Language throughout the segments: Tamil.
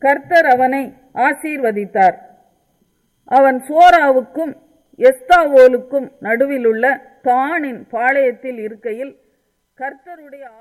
கர்த்தர் அவனை ஆசீர்வதித்தார் அவன் சோராவுக்கும் எஸ்தாவோலுக்கும் நடுவிலுள்ள தானின் பாளையத்தில் இருக்கையில் கர்த்தருடைய ஆ-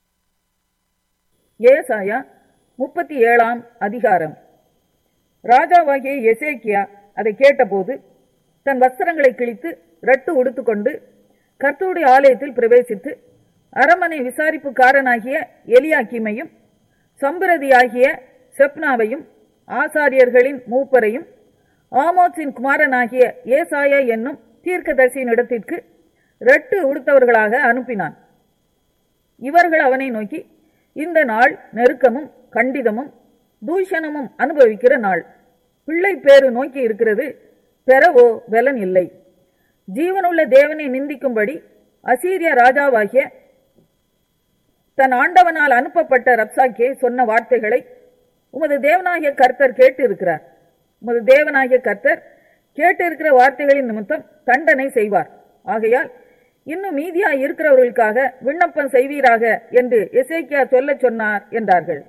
ஏசாயா முப்பத்தி ஏழாம் அதிகாரம் ராஜாவாகிய எசேக்கியா அதை கேட்டபோது தன் வஸ்திரங்களை கிழித்து ரட்டு உடுத்துக்கொண்டு கர்த்தருடைய ஆலயத்தில் பிரவேசித்து அரமனை விசாரிப்புக்காரனாகிய எலியாக்கிமையும் சம்பிரதியாகிய செப்னாவையும் ஆசாரியர்களின் மூப்பரையும் ஆமோத்சின் குமாரனாகிய ஏசாயா என்னும் தீர்க்கதரிசியின் இடத்திற்கு ரட்டு உடுத்தவர்களாக அனுப்பினான் இவர்கள் அவனை நோக்கி இந்த நாள் நெருக்கமும் கண்டிதமும் தூஷணமும் அனுபவிக்கிற நாள் பிள்ளை பேரு நோக்கி இருக்கிறது பெறவோ பலன் இல்லை ஜீவனுள்ள தேவனை நிந்திக்கும்படி அசீரிய ராஜாவாகிய தன் ஆண்டவனால் அனுப்பப்பட்ட ரப்சாக்கே சொன்ன வார்த்தைகளை உமது தேவனாகிய கர்த்தர் கேட்டு இருக்கிறார் உமது தேவனாகிய கர்த்தர் கேட்டு இருக்கிற வார்த்தைகளின் நிமித்தம் தண்டனை செய்வார் ஆகையால் இன்னும் மீதியா இருக்கிறவர்களுக்காக விண்ணப்பம் செய்வீராக என்று எசேக்கியா சொல்லச் சொன்னார் என்றார்கள்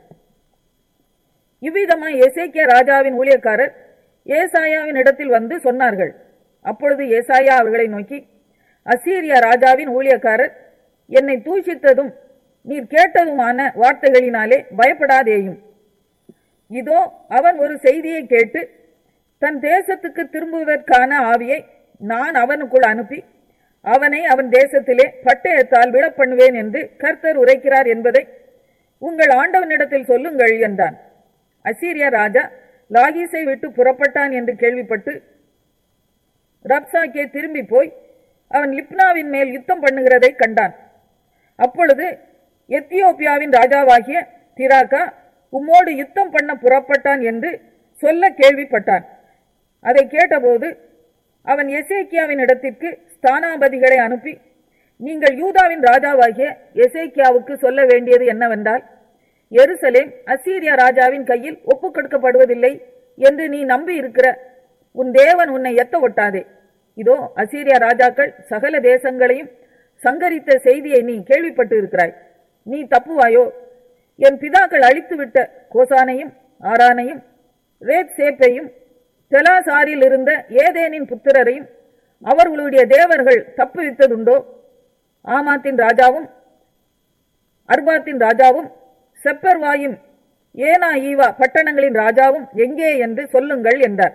இவ்விதமாய் எசேக்கியா ராஜாவின் ஊழியக்காரர் ஏசாயாவின் இடத்தில் வந்து சொன்னார்கள் அப்பொழுது ஏசாயா அவர்களை நோக்கி அசீரியா ராஜாவின் ஊழியக்காரர் என்னை தூஷித்ததும் நீர் கேட்டதுமான வார்த்தைகளினாலே பயப்படாதேயும் இதோ அவன் ஒரு செய்தியை கேட்டு தன் தேசத்துக்கு திரும்புவதற்கான ஆவியை நான் அவனுக்குள் அனுப்பி அவனை அவன் தேசத்திலே பட்டயத்தால் விழப் பண்ணுவேன் என்று கர்த்தர் உரைக்கிறார் என்பதை உங்கள் ஆண்டவனிடத்தில் சொல்லுங்கள் என்றான் அசீரியா ராஜா லாகீஸை விட்டு புறப்பட்டான் என்று கேள்விப்பட்டு ரப்சாக்கே திரும்பி போய் அவன் லிப்னாவின் மேல் யுத்தம் பண்ணுகிறதை கண்டான் அப்பொழுது எத்தியோப்பியாவின் ராஜாவாகிய திராக்கா உம்மோடு யுத்தம் பண்ண புறப்பட்டான் என்று சொல்ல கேள்விப்பட்டான் அதை கேட்டபோது அவன் எசேக்கியாவின் இடத்திற்கு ஸ்தானாபதிகளை அனுப்பி நீங்கள் யூதாவின் ராஜாவாகிய எசேக்கியாவுக்கு சொல்ல வேண்டியது என்னவென்றால் எருசலேம் அசீரியா ராஜாவின் கையில் ஒப்புக் கொடுக்கப்படுவதில்லை என்று நீ நம்பி இருக்கிற உன் தேவன் உன்னை எத்த ஒட்டாதே இதோ அசீரியா ராஜாக்கள் சகல தேசங்களையும் சங்கரித்த செய்தியை நீ கேள்விப்பட்டு இருக்கிறாய் நீ தப்புவாயோ என் பிதாக்கள் அழித்துவிட்ட கோசானையும் ஆரானையும் ரேத் சேப்பையும் தெலாசாரில் இருந்த ஏதேனின் புத்திரரையும் அவர்களுடைய தேவர்கள் தப்புவித்ததுண்டோ ஆமாத்தின் ராஜாவும் அர்பாத்தின் ராஜாவும் செப்பர்வாயும் ஏனா ஈவா பட்டணங்களின் ராஜாவும் எங்கே என்று சொல்லுங்கள் என்றார்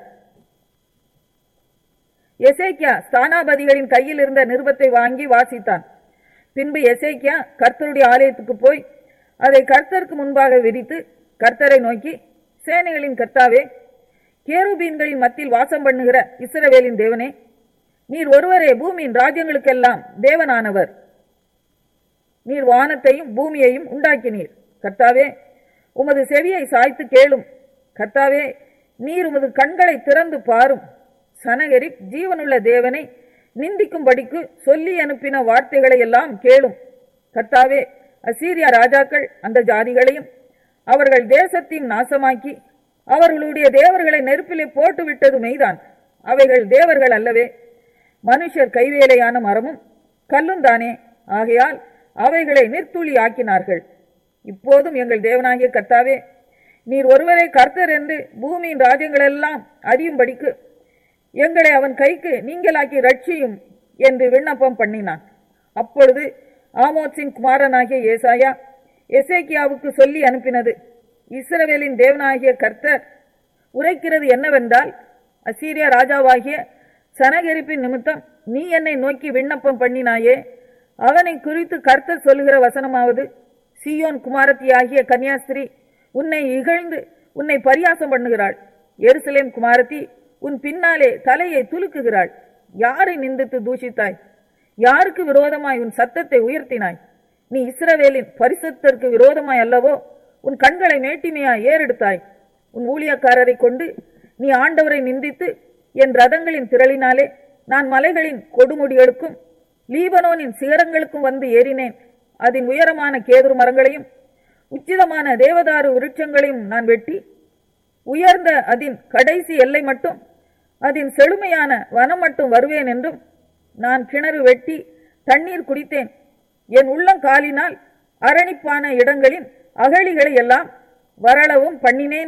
எசேக்கியா ஸ்தானாபதிகளின் கையில் இருந்த நிருபத்தை வாங்கி வாசித்தான் பின்பு எசேக்கியா கர்த்தருடைய ஆலயத்துக்கு போய் அதை கர்த்தருக்கு முன்பாக விரித்து கர்த்தரை நோக்கி சேனைகளின் கர்த்தாவே கேருபீன்களின் மத்தியில் வாசம் பண்ணுகிற இஸ்ரவேலின் தேவனே நீர் ஒருவரே பூமியின் ராஜ்யங்களுக்கெல்லாம் தேவனானவர் நீர் வானத்தையும் பூமியையும் உண்டாக்கினீர் கர்த்தாவே உமது செவியை சாய்த்து கேளும் கர்த்தாவே நீர் உமது கண்களை திறந்து பாரும் சனகரி ஜீவனுள்ள தேவனை நிந்திக்கும்படிக்கு சொல்லி அனுப்பின வார்த்தைகளை எல்லாம் கேளும் கர்த்தாவே அசீரியா ராஜாக்கள் அந்த ஜாதிகளையும் அவர்கள் தேசத்தையும் நாசமாக்கி அவர்களுடைய தேவர்களை நெருப்பிலே போட்டு விட்டது மெய்தான் அவைகள் தேவர்கள் அல்லவே மனுஷர் கைவேலையான மரமும் கல்லுந்தானே ஆகையால் அவைகளை நிர்த்துளி ஆக்கினார்கள் இப்போதும் எங்கள் தேவனாகிய கர்த்தாவே நீர் ஒருவரே கர்த்தர் என்று பூமியின் ராஜ்யங்களெல்லாம் அறியும்படிக்கு எங்களை அவன் கைக்கு நீங்களாக்கி ரட்சியும் என்று விண்ணப்பம் பண்ணினான் அப்பொழுது ஆமோத்சின் குமாரனாகிய ஏசாயா எசேக்கியாவுக்கு சொல்லி அனுப்பினது இஸ்ரவேலின் தேவனாகிய கர்த்தர் உரைக்கிறது என்னவென்றால் அசீரியா ராஜாவாகிய சனகரிப்பின் நிமித்தம் நீ என்னை நோக்கி விண்ணப்பம் பண்ணினாயே அவனை குறித்து கர்த்தர் சொல்லுகிற வசனமாவது சீயோன் குமாரத்தியாகிய கன்னியாஸ்திரி உன்னை இகழ்ந்து உன்னை பரியாசம் பண்ணுகிறாள் எருசலேம் குமாரத்தி உன் பின்னாலே தலையை துலுக்குகிறாள் யாரை நிந்தித்து தூஷித்தாய் யாருக்கு விரோதமாய் உன் சத்தத்தை உயர்த்தினாய் நீ இஸ்ரவேலின் பரிசுத்தருக்கு விரோதமாய் அல்லவோ உன் கண்களை மேட்டிமையாய் ஏறெடுத்தாய் உன் ஊழியக்காரரை கொண்டு நீ ஆண்டவரை நிந்தித்து என் ரதங்களின் திரளினாலே நான் மலைகளின் கொடுமுடிகளுக்கும் லீபனோனின் சிகரங்களுக்கும் வந்து ஏறினேன் அதன் உயரமான கேதுரு மரங்களையும் உச்சிதமான தேவதாரு விருட்சங்களையும் நான் வெட்டி உயர்ந்த அதன் கடைசி எல்லை மட்டும் அதன் செழுமையான வனம் மட்டும் வருவேன் என்றும் நான் கிணறு வெட்டி தண்ணீர் குடித்தேன் என் உள்ளங்காலினால் அரணிப்பான இடங்களின் அகழிகளை எல்லாம் வரளவும் பண்ணினேன்